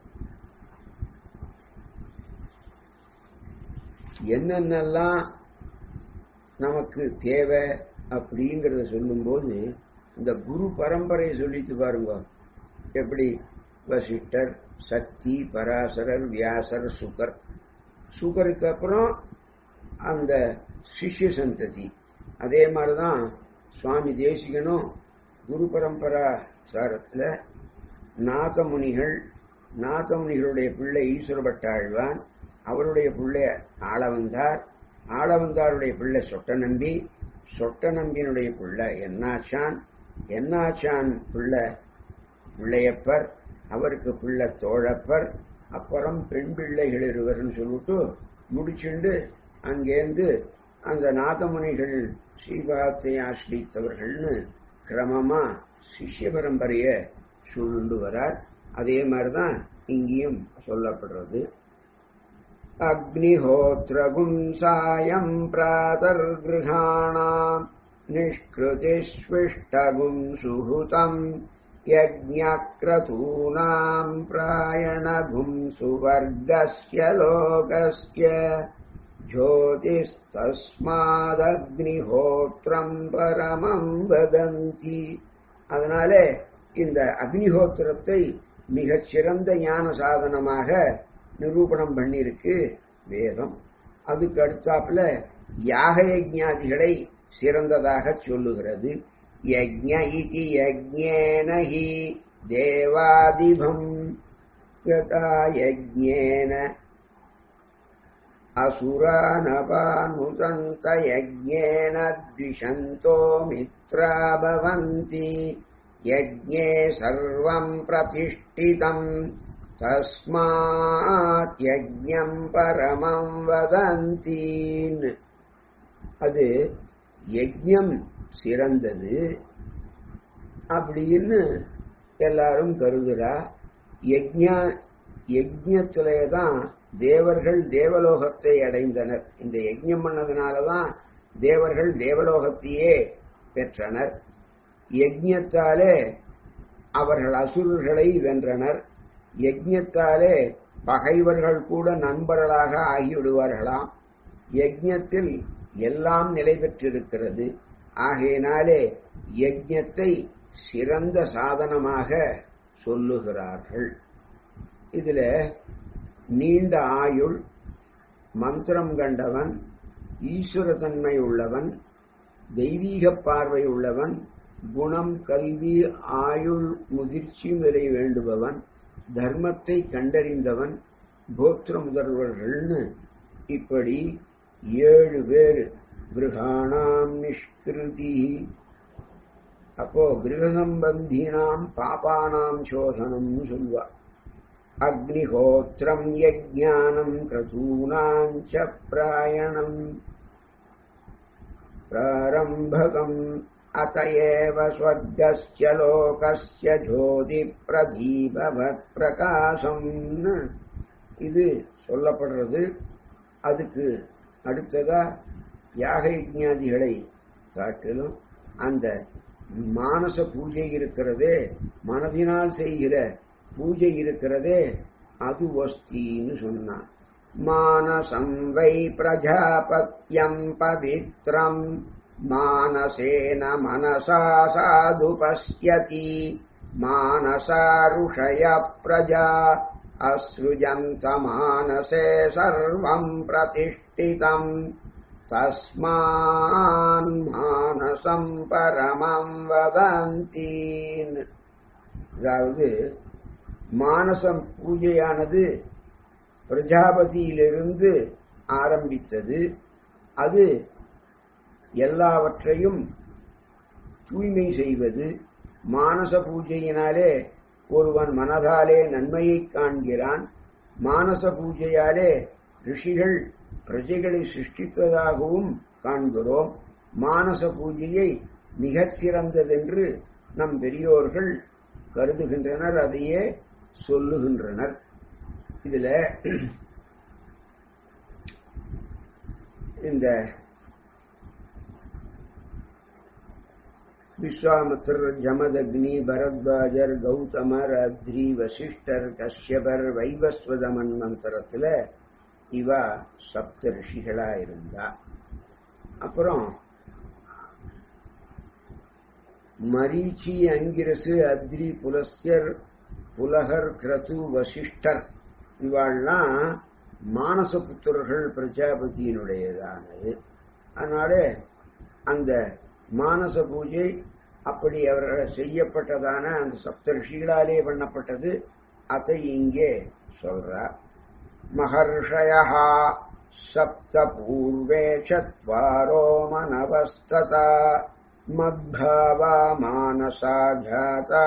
என்னென்னலாம் நமக்கு தேவை அப்படிங்கிறத சொல்லும்போது இந்த குரு பரம்பரை சொல்லிட்டு பாருங்க எப்படி வசிஷ்டர் சக்தி பராசரர் வியாசர் சுகர் சுகருக்கு அப்புறம் அந்த சிஷ்ய சந்ததி அதே மாதிரிதான் சுவாமி தேசிகனும் குரு பரம்பரா சாரத்தில் நாதமுனிகள் நாதமுனிகளுடைய பிள்ளை ஈஸ்வரபட்டாழ்வான் அவருடைய பிள்ளை ஆளவந்தார் ஆளவந்தாருடைய பிள்ளை சொட்ட நம்பி சொட்ட நம்பியினுடைய பிள்ளை என்னாச்சான் என்னாச்சான் பிள்ளை பிள்ளையப்பர் அவருக்கு பிள்ளை தோழப்பர் அப்புறம் பெண் பிள்ளைகள் இருவர்னு சொல்லிட்டு முடிச்சுண்டு அங்கேருந்து அந்த நாதமுனிகள் ஸ்ரீபாத்தை ஆசிரித்தவர்கள்னு கிரமமா சிஷ்ய பரம்பரைய சொல்லுண்டு வரார் அதே மாதிரிதான் இங்கேயும் சொல்லப்படுறது அக்னிஹோத்ரகும் சாயம் பிராதர்கிருஹாணாம் நிஷ்கிருதிஸ்விஷ்டகும் சுஹுதம் यज्ञक्रतूनाम् प्रायणगुं सुवर्गस्य लोकस्य ஜோதிஸ்தஸ்மாதக்னிஹோத்திரம் பரமம் வதந்தி அதனால இந்த அக்னிஹோத்திரத்தை மிகச் சிறந்த ஞான சாதனமாக நிரூபணம் பண்ணியிருக்கு வேதம் அதுக்கு அடுத்தாப்புல யாக யஜ்ஞாதிகளை சிறந்ததாக சொல்லுகிறது யஜ்ஞ இதி யஜ்ஞேன ஹி தேவாதிபம் யதா யஜ்ஞேன असुरानपानुतन्त यज्ञेन द्विषन्तो मित्रा भवन्ति यज्ञे सर्वम् प्रतिष्ठितम् தஸ்மாத் யஜ்ஞம் பரமம் வதந்தீன் அது யஜ்ஞம் சிறந்தது அப்படின்னு எல்லாரும் கருதுறா யஜ்ஞா யஜ்ஞத்திலே தான் தேவர்கள் தேவலோகத்தை அடைந்தனர் இந்த யஜ்ஞம் பண்ணதுனாலதான் தேவர்கள் தேவலோகத்தையே பெற்றனர் யஜ்ஞத்தாலே அவர்கள் அசுரர்களை வென்றனர் யஜ்ஞத்தாலே பகைவர்கள் கூட நண்பர்களாக ஆகிவிடுவார்களாம் யஜ்ஞத்தில் எல்லாம் நிலை பெற்றிருக்கிறது ஆகையினாலே யஜ்ஞத்தை சிறந்த சாதனமாக சொல்லுகிறார்கள் இதுல நீண்ட ஆயுள் மந்திரம் கண்டவன் ஈஸ்வர தன்மை உள்ளவன் தெய்வீக பார்வை உள்ளவன் குணம் கல்வி ஆயுள் முதிர்ச்சி நிலை வேண்டுபவன் தர்மத்தை கண்டறிந்தவன் கோத்திர முதல்வர்கள்னு இப்படி ஏழு பேர் கிரகாணாம் நிஷ்கிருதி அப்போ கிரகசம்பந்தினாம் பாபானாம் சோதனம்னு சொல்வா அக்னிஹோத்திரம் யஜானம் கிரதூனாம் ச பிராயணம் प्रारम्भकम् अत एव स्वर्गस्य लोकस्य ஜோதிப்பிரதீபவத் பிரகாசம் இது சொல்லப்படுறது அதுக்கு அடுத்ததா யாக யஜ்ஞாதிகளை காட்டிலும் அந்த மானச பூஜை இருக்கிறதே மனதினால் செய்கிற பூஜை இருக்கிறதே அது வஸ்தின்னு சொன்னான் मानसं वै प्रजापत्यम् पवित्रम् मानसेन मनसा साधु पश्यति मानसा ऋषय प्रजा असृजन्तमानसे सर्वम् प्रतिष्ठितम् तस्मान् मानसम् परमम् वदन्तीन् அதாவது மானசம் பூஜையானது பிரஜாபதியிலிருந்து ஆரம்பித்தது அது எல்லாவற்றையும் தூய்மை செய்வது மானச பூஜையினாலே ஒருவன் மனதாலே நன்மையை காண்கிறான் மானச பூஜையாலே ரிஷிகள் பிரஜைகளை சிருஷ்டித்ததாகவும் காண்கிறோம் மானச பூஜையை மிகச் சிறந்ததென்று நம் பெரியோர்கள் கருதுகின்றனர் அதையே சொல்லுகின்றனர் இதுல இந்த விஸ்வாமித்திரர் ஜமதக்னி பரத்வாஜர் கௌதமர் அத்ரி வசிஷ்டர் கஷ்யபர் வைவஸ்வத மன்வந்தரத்துல இவ சப்த ரிஷிகளா இருந்தா அப்புறம் மரீச்சி அங்கிரசு அத்ரி புலஸ்யர் புலகர் கிரது வசிஷ்டர் இவாள்லாம் மானச புத்திரர்கள் பிரஜாபதியினுடையதானது அதனால அந்த மானச பூஜை அப்படி அவர்கள் செய்யப்பட்டதான அந்த சப்த ரிஷிகளாலே பண்ணப்பட்டது அதை இங்கே சொல்றார் மகர்ஷயா சப்த பூர்வே சத்வாரோ மனவஸ்ததா மத்பாவா மானசா ஜாதா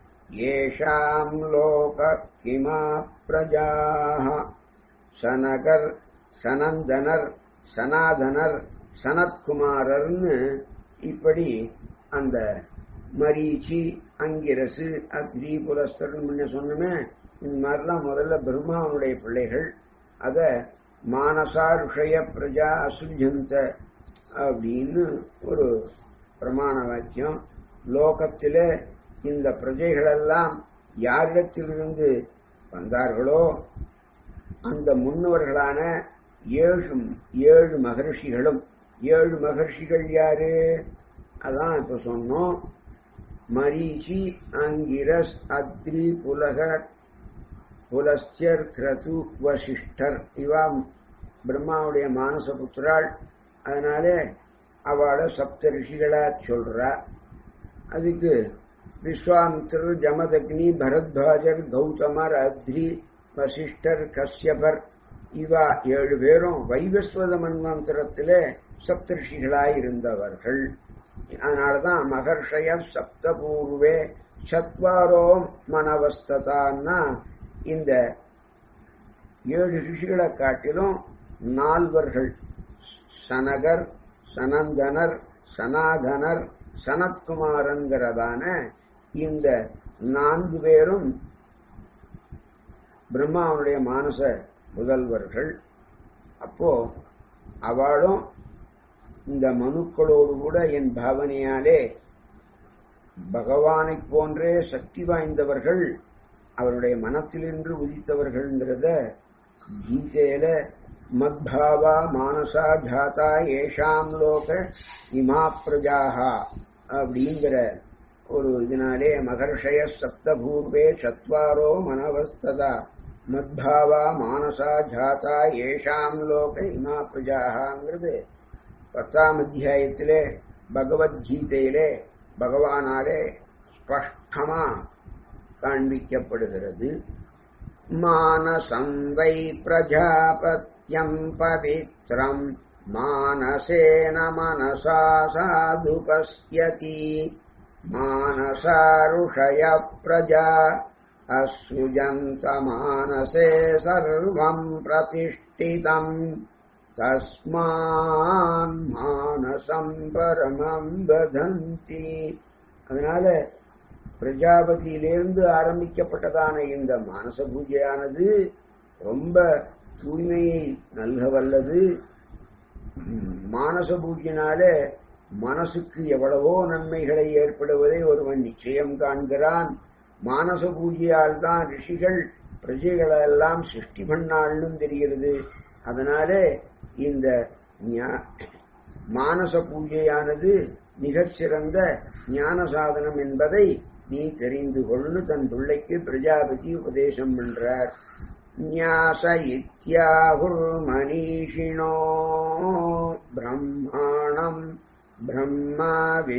येषाम् लोक किमा प्रजाः சனகர் சனந்தனர் சனாதனர் சனத்குமாரர்னு இப்படி அந்த மரீச்சி அங்கிரசு அத்ரி புலஸ்தர் முன்ன சொன்னமே இந்த மாதிரிலாம் முதல்ல பிரம்மாவுடைய பிள்ளைகள் அத மானசா ருஷய பிரஜா அசுஜந்த அப்படின்னு ஒரு பிரமாண வாக்கியம் லோகத்தில இந்த பிரஜைகளெல்லாம் யாரிடத்திலிருந்து வந்தார்களோ அந்த முன்னவர்களான ஏழு ஏழு மகர்ஷிகளும் ஏழு மகர்ஷிகள் யாரு அதான் இப்ப சொன்னோம் மரீச்சி அங்கிரஸ் அத்ரி புலகர் புலஸ்யர் கிரது வசிஷ்டர் இவா பிரம்மாவுடைய மானச புத்திராள் அதனாலே அவளை சப்த ரிஷிகளா சொல்றா அதுக்கு விஸ்வாமித்திரர் ஜமதக்னி பரத்வாஜர் கௌதமர் அத்ரி வசிஷ்டர் கஷ்யபர் இவா ஏழு பேரும் வைவஸ்வத மன்வந்திரத்திலே சப்தர்ஷிகளாய் இருந்தவர்கள் அதனாலதான் மகர்ஷய சப்தபூர்வே சத்வாரோ மனவஸ்ததான்னா இந்த ஏழு ரிஷிகளை காட்டிலும் நால்வர்கள் சனகர் சனந்தனர் சனாதனர் சனத்குமாரங்கிறதான இந்த நான்கு பேரும் பிரம்மாவுடைய மானச முதல்வர்கள் அப்போ அவளும் இந்த மனுக்களோடு கூட என் பாவனையாலே பகவானைப் போன்றே சக்தி வாய்ந்தவர்கள் அவருடைய மனத்திலிருந்து உதித்தவர்கள்ங்கிறத கீதையில மத்பாவா மானசா ஜாதா ஏஷாம் லோக இமா பிரஜாகா அப்படிங்கிற ஒரு இதனாலே மகர்ஷய சப்தபூர்வே சத்வாரோ மனவஸ்ததா மத்பாவா மானசா ஜாதா ஏஷாம் லோக இமா பிரஜாங்கிறது பத்தாம் அத்தியாயத்திலே பகவத்கீதையிலே பகவானாலே ஸ்பஷ்டமா காண்பிக்கப்படுகிறது மானசம் வை பிரஜாபத்யம் பவித்ரம் மானசேன மனசா சாது பஸ்யதி மானசாருஷய பிரஜா அசுஜந்த மானசே சர்வம் பிரதிஷ்டிதம் தஸ்மான் மானசம் பரமம் வதந்தி அதனால பிரஜாபதியிலிருந்து ஆரம்பிக்கப்பட்டதான இந்த மானச பூஜையானது ரொம்ப தூய்மையை நல்க வல்லது மானச பூஜையினால மனசுக்கு எவ்வளவோ நன்மைகளை ஏற்படுவதை ஒருவன் நிச்சயம் காண்கிறான் மானச பூஜையால் தான் ரிஷிகள் பிரஜைகளெல்லாம் சிருஷ்டி பண்ணாள்னு தெரிகிறது அதனாலே இந்த மானச பூஜையானது மிகச் சிறந்த ஞான சாதனம் என்பதை நீ தெரிந்து கொள்ளு தன் பிள்ளைக்கு பிரஜாபதி உபதேசம் பண்றார் ஞாச இத்தியாகுர் மனிஷினோ பிரம்மாணம் பிரம்மா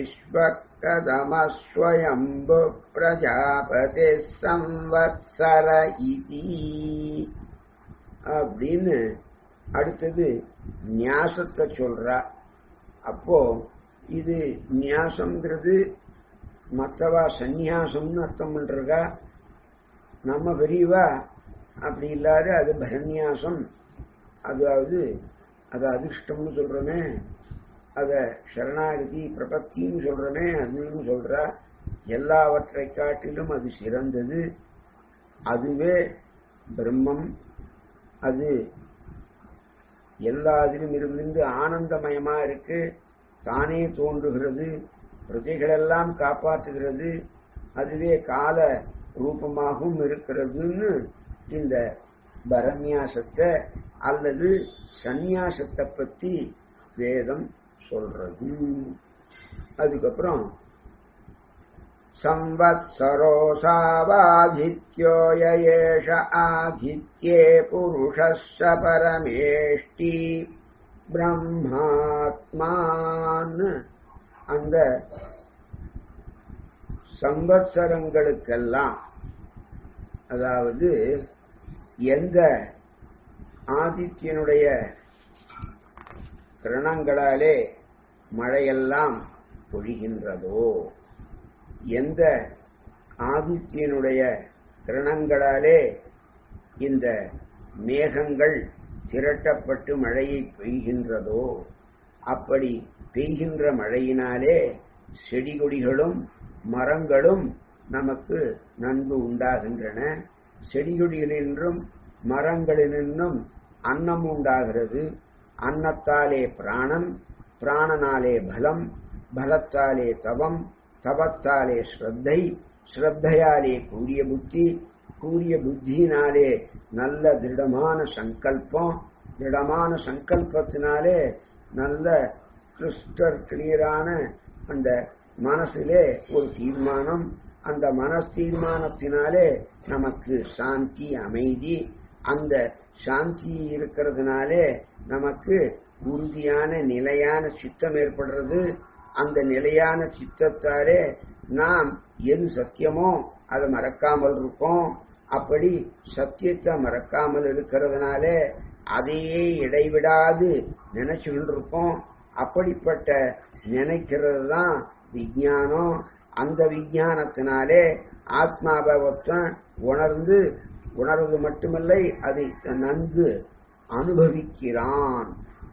விஸ்வகதமஸ்வயம்பு பிரஜாபதி சம்வத்சர இதி அப்படின்னு அடுத்தது நியாசத்தை சொல்றா அப்போ இது நியாசம்ங்கிறது மற்றவா சந்நியாசம்னு அர்த்தம் பண்றதா நம்ம பெரியவா அப்படி இல்லாத அது பரநியாசம் அதாவது அது அதிர்ஷ்டம்னு சொல்றோமே அத சரணாகதி பிரபத்தின்னு சொல்றோமே அதுன்னு சொல்றா எல்லாவற்றை காட்டிலும் அது சிறந்தது அதுவே பிரம்மம் அது எல்லாத்திலும் இருந்து ஆனந்தமயமா இருக்கு தானே தோன்றுகிறது பிரஜைகளெல்லாம் காப்பாற்றுகிறது அதுவே கால ரூபமாகவும் இருக்கிறதுன்னு இந்த பரநியாசத்தை அல்லது சந்நியாசத்தை பத்தி வேதம் சொல்றது அதுக்கப்புறம் संवत्सरोऽसावाधित्यो य एष आधित्ये पुरुषः स परमेष्टि பிரம்மாத்மான் அந்த சம்பத்சரங்களுக்கெல்லாம் அதாவது எந்த ஆதித்யனுடைய கிரணங்களாலே மழையெல்லாம் பொழிகின்றதோ எந்த ஆதித்யனுடைய கிரணங்களாலே இந்த மேகங்கள் திரட்டப்பட்டு மழையை பெய்கின்றதோ அப்படி பெய்கின்ற மழையினாலே செடி கொடிகளும் மரங்களும் நமக்கு நன்கு உண்டாகின்றன செடிகொடிகளின்றும் மரங்களினின்றும் அன்னம் உண்டாகிறது அன்னத்தாலே பிராணன் பிராணனாலே பலம் பலத்தாலே தவம் தவத்தாலே ஸ்ரத்தை ஸ்ரத்தையாலே கூறிய புத்தி கூறிய புத்தியினாலே நல்ல திருடமான சங்கல்பம் திருடமான சங்கல்பத்தினாலே நல்ல கிறிஸ்டர் கிளியரான அந்த மனசிலே ஒரு தீர்மானம் அந்த மனஸ் தீர்மானத்தினாலே நமக்கு சாந்தி அமைதி அந்த சாந்தி இருக்கிறதுனாலே நமக்கு உறுதியான நிலையான சித்தம் ஏற்படுறது அந்த நிலையான சித்தத்தாலே நாம் எது சத்தியமோ அதை மறக்காமல் இருக்கோம் அப்படி சத்தியத்தை மறக்காமல் இருக்கிறதுனாலே அதையே இடைவிடாது நினைச்சுக்கிட்டு இருக்கோம் அப்படிப்பட்ட நினைக்கிறது தான் விஜயானம் அந்த விஜயானத்தினாலே ஆத்மாபவத்தை உணர்ந்து உணர்வது மட்டுமில்லை அதை நன்கு அனுபவிக்கிறான்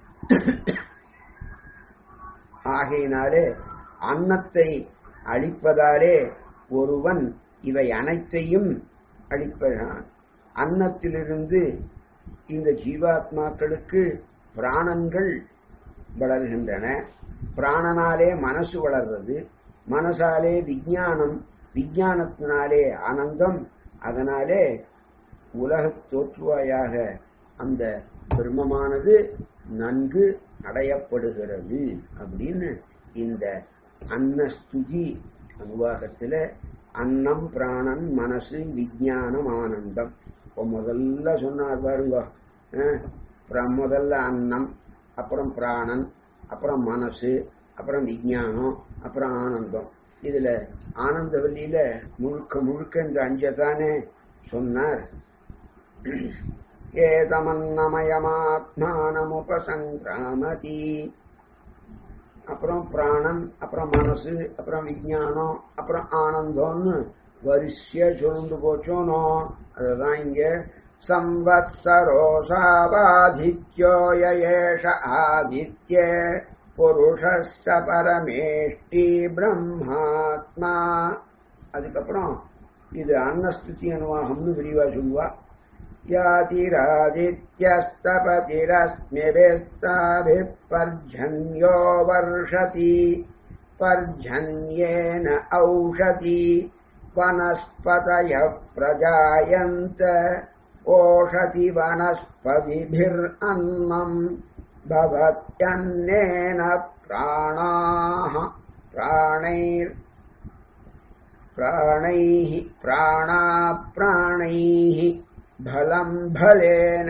ஆகையினாலே அன்னத்தை அளிப்பதாலே ஒருவன் இவை அனைத்தையும் அளிப்பதான் அன்னத்திலிருந்து இந்த ஜீவாத்மாக்களுக்கு பிராணன்கள் வளர்கின்றன பிராணனாலே மனசு வளர்றது மனசாலே விஞ்ஞானம் விஞ்ஞானத்தினாலே ஆனந்தம் அதனாலே உலகத் தோற்றுவாயாக அந்த பிரம்மமானது நன்கு அடையப்படுகிறது அப்படின்னு இந்த அன்னஸ்துதி அனுவாகத்துல அன்னம் பிராணன் மனசு விஞ்ஞானம் ஆனந்தம் இப்போ முதல்ல சொன்னார் பாருங்க அஹ், அப்புறம் முதல்ல அன்னம் அப்புறம் பிராணன் அப்புறம் மனசு அப்புறம் விஞ்ஞானம் அப்புறம் ஆனந்தம் இதுல ஆனந்த வழியில முழுக்க முழுக்க இந்த அஞ்சதானே சொன்னார் ஏதமன்னமயமாத்மானமுபசங்கிராமதி அப்புறம் பிராணன் அப்புறம் மனசு அப்புறம் விஞ்ஞானம் அப்புறம் ஆனந்தம்னு வரிசையா சொல்லிட்டு போச்சோனோ அதுதான் இங்க சம்வத்சரோசாவாதித்யோ யேஷ ஆதித்ய புருஷஸ்ஸ பரமேஷ்டி பிரம்மாத்மா அதுக்கப்புறம் இது அன்னஸ்துதி அனுவாகம்னு விரிவா சொல்லுவா यातिरादित्यस्तपतिरस्मिभिस्ताभिः पर्जन्यो वर्षति पर्जन्येन औषधि वनस्पतयः प्रजायन्त ओषधि वनस्पतिभिरन्नम् भवत्यन्नेन प्राणाः प्राणैर् प्राणैः प्राणाप्राणैः फलम् फलेन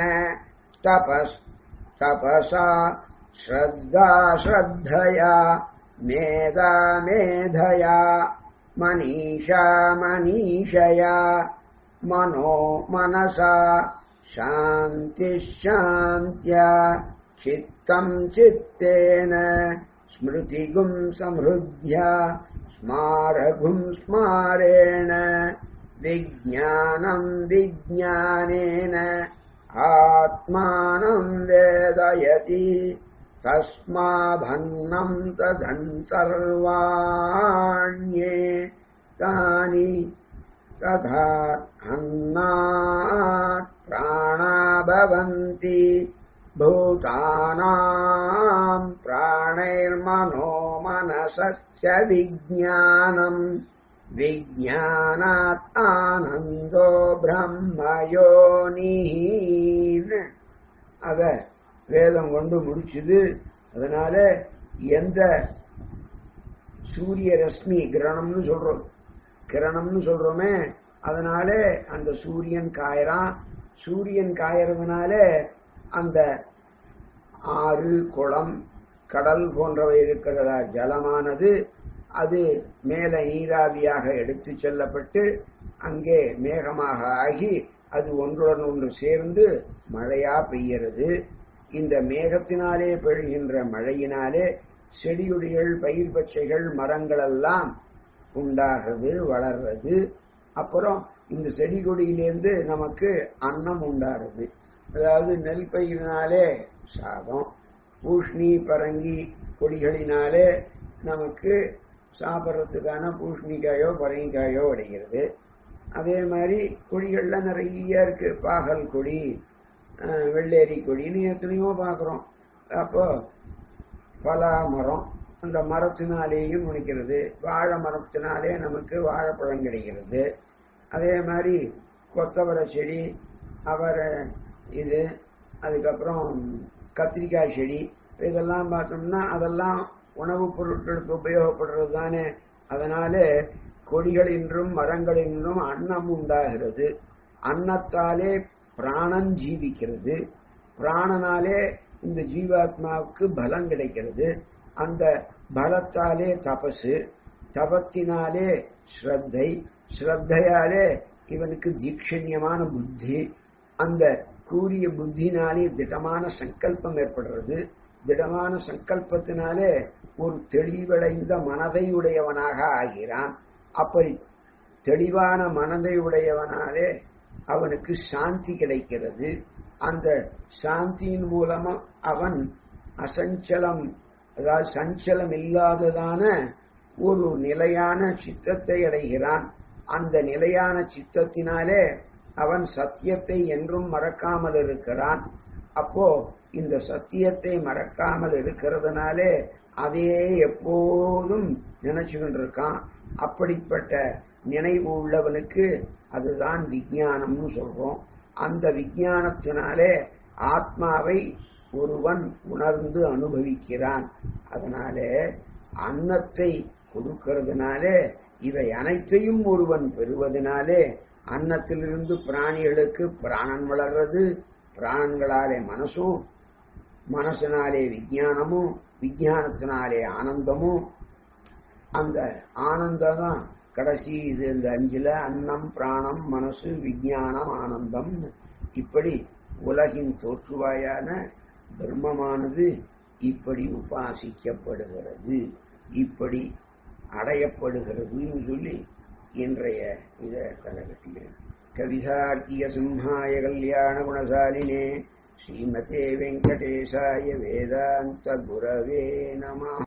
तपस्तपसा श्रद्धा श्रद्धया मेधा मेधया मनीषा मनीषया मनो मनसा शान्तिः शान्त्या चित्तम् चित्तेन स्मृतिगुम् समृद्ध्या स्मारगुम् स्मारेण विज्ञानम् विज्ञानेन आत्मानम् वेदयति तस्माभन्नम् तदन् सर्वाण्ये तानि तथा अन्नात् प्राणा भवन्ति भूतानाम् प्राणैर्मनो मनसस्य विज्ञानम् விஜயானாத் ஆனந்தோ பிரம்மயோனின்னு அத வேதம் கொண்டு முடிச்சுது அதனால எந்த சூரிய ரஷ்மி கிரணம்னு சொல்றோம் கிரணம்னு சொல்றோமே அதனால அந்த சூரியன் காயறான் சூரியன் காயறதுனால அந்த ஆறு குளம் கடல் போன்றவை இருக்கிறதா ஜலமானது அது மேல நீராவியாக எடுத்து செல்லப்பட்டு அங்கே மேகமாக ஆகி அது ஒன்றுடன் ஒன்று சேர்ந்து மழையா பெய்கிறது இந்த மேகத்தினாலே பெய்கின்ற மழையினாலே செடியுடிகள் பயிர் பச்சைகள் மரங்கள் எல்லாம் உண்டாகிறது வளர்றது அப்புறம் இந்த செடி கொடியிலேருந்து நமக்கு அன்னம் உண்டாகிறது அதாவது நெல் பயிரினாலே சாதம் பூஷ்ணி பரங்கி கொடிகளினாலே நமக்கு சாப்பிட்றதுக்கான பூஷ்ணிக்காயோ பரங்கிக்காயோ கிடைக்கிறது அதே மாதிரி கொடிகள்ல நிறைய இருக்கு பாகல் கொடி அஹ், வெள்ளேரி கொடின்னு எத்தனையோ பார்க்குறோம் அப்போ பலா மரம் அந்த மரத்தினாலேயும் முடிக்கிறது வாழை மரத்தினாலே நமக்கு வாழைப்பழம் கிடைக்கிறது அதே மாதிரி கொத்தவரை செடி அவரை இது அதுக்கப்புறம் கத்திரிக்காய் செடி இதெல்லாம் பார்த்தோம்னா அதெல்லாம் உணவுப் பொருட்களுக்கு உபயோகப்படுறது தானே அதனால கொடிகளின்றும் மரங்களின்றும் அன்னம் உண்டாகிறது அன்னத்தாலே பிராணன் ஜீவிக்கிறது பிராணனாலே இந்த ஜீவாத்மாவுக்கு பலம் கிடைக்கிறது அந்த பலத்தாலே தபசு தபத்தினாலே ஸ்ரத்தை ஸ்ரத்தையாலே இவனுக்கு தீட்சண்யமான புத்தி அந்த கூறிய புத்தினாலே திடமான சங்கல்பம் ஏற்படுறது திடமான சங்கல்பத்தினாலே ஒரு தெளிவடைந்த மனதை உடையவனாக ஆகிறான் அப்படி தெளிவான மனதை உடையவனாலே அவனுக்கு சாந்தி கிடைக்கிறது அந்த சாந்தியின் மூலமா அவன் அசஞ்சலம் அதாவது சஞ்சலம் இல்லாததான ஒரு நிலையான சித்தத்தை அடைகிறான் அந்த நிலையான சித்தத்தினாலே அவன் சத்தியத்தை என்றும் மறக்காமல் இருக்கிறான் அப்போ இந்த சத்தியத்தை மறக்காமல் இருக்கிறதுனாலே அதையே எப்போதும் நினைச்சுக்கிட்டு இருக்கான் அப்படிப்பட்ட நினைவு உள்ளவனுக்கு அதுதான் விஞ்ஞானம்னு சொல்றோம் அந்த விஞ்ஞானத்தினாலே ஆத்மாவை ஒருவன் உணர்ந்து அனுபவிக்கிறான் அதனாலே அன்னத்தை கொடுக்கிறதுனாலே இவை அனைத்தையும் ஒருவன் பெறுவதனாலே அன்னத்திலிருந்து பிராணிகளுக்கு பிராணன் வளர்றது பிராணன்களாலே மனசும் மனசினாலே விஞ்ஞானமும் விஞ்ஞானத்தினாலே ஆனந்தமும் அந்த ஆனந்தம் தான் கடைசி இது இந்த அஞ்சுல அன்னம் பிராணம் மனசு விஞ்ஞானம் ஆனந்தம் இப்படி உலகின் தோற்றுவாயான பிரம்மமானது இப்படி உபாசிக்கப்படுகிறது இப்படி அடையப்படுகிறதுன்னு சொல்லி இன்றைய இதை தலைகட்டுகிறேன் கவிதார்க்கிய சிம்ஹாய கல்யாண குணசாலினே ஸ்ரீமதே வெங்கடேசாய வேதாந்த குரவே நமஹ